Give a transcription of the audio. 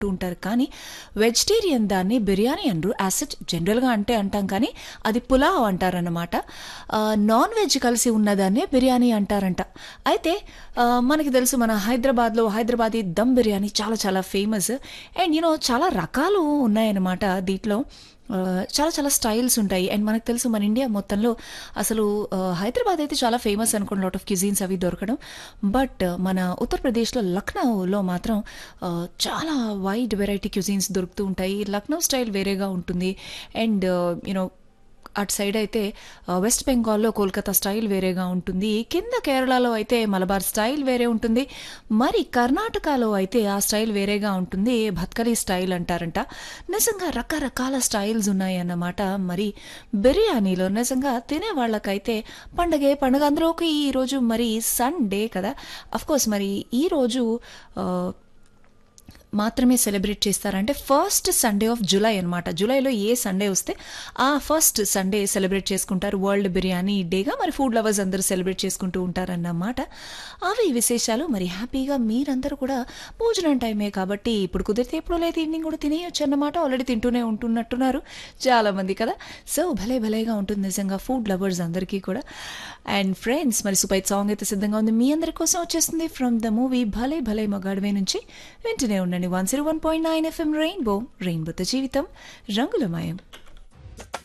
అంటూ ఉంటారు కానీ వెజిటేరియన్ దాన్ని బిర్యానీ అనరు యాసిడ్ జనరల్గా అంటే అంటాం కానీ అది పులావ్ అంటారన్నమాట ఆ, నాన్ వెజ్ కలిసి ఉన్నదాన్నే బిర్యానీ అంటారంట అయితే ఆ, మనకి తెలుసు మన హైదరాబాద్లో హైదరాబాదీ దమ్ బిర్యానీ చాలా చాలా ఫేమస్ అండ్ యూనో చాలా రకాలు ఉన్నాయన్నమాట దీంట్లో ఆ, చాలా చాలా స్టైల్స్ ఉంటాయి అండ్ మనకు తెలుసు మన ఇండియా మొత్తంలో అసలు ఆ, హైదరాబాద్ అయితే చాలా ఫేమస్ అనుకోండి లాట్ ఆఫ్ క్యూజిన్స్ అవి దొరకడం బట్ మన ఉత్తరప్రదేశ్లో లక్నోలో మాత్రం ఆ, చాలా వైడ్ వెరైటీ క్యూజిన్స్ దొరుకుతూ ఉంటాయి లక్నో స్టైల్ వేరేగా ఉంటుంది అండ్ యూనో అటు సైడ్ అయితే ఆ, వెస్ట్ బెంగాల్లో కోల్కతా స్టైల్ వేరేగా ఉంటుంది కింద కేరళలో అయితే మలబార్ స్టైల్ వేరే ఉంటుంది మరి కర్ణాటకలో అయితే ఆ స్టైల్ వేరేగా ఉంటుంది భత్కలి స్టైల్ అంటారంట నిజంగా రకరకాల స్టైల్స్ ఉన్నాయి అన్నమాట మరి బిర్యానీలో నిజంగా తినే వాళ్ళకైతే పండగే పండగ అందులోకి ఈరోజు మరి సండే కదా కోర్స్ మరి ఈరోజు ఆ, మాత్రమే సెలబ్రేట్ చేస్తారంటే ఫస్ట్ సండే ఆఫ్ జూలై అనమాట జూలైలో ఏ సండే వస్తే ఆ ఫస్ట్ సండే సెలబ్రేట్ చేసుకుంటారు వరల్డ్ బిర్యానీ డేగా మరి ఫుడ్ లవర్స్ అందరూ సెలబ్రేట్ చేసుకుంటూ ఉంటారన్నమాట అవి విశేషాలు మరి హ్యాపీగా మీరందరూ కూడా భోజనం టైమే కాబట్టి ఇప్పుడు కుదిరితే ఎప్పుడు లేదు ఈవినింగ్ కూడా తినేయొచ్చు అన్నమాట ఆల్రెడీ తింటూనే ఉంటున్నట్టున్నారు చాలా మంది కదా సో భలే భలేగా ఉంటుంది నిజంగా ఫుడ్ లవర్స్ అందరికీ కూడా అండ్ ఫ్రెండ్స్ మరి సూపర్ సాంగ్ అయితే సిద్ధంగా ఉంది మీ అందరి కోసం వచ్చేస్తుంది ఫ్రమ్ ద మూవీ భలే భలే మగాడవే నుంచి వింటూనే ఉండండి one zero one point nine FM rainbow రెయిన్బోతో జీవితం రంగులమయం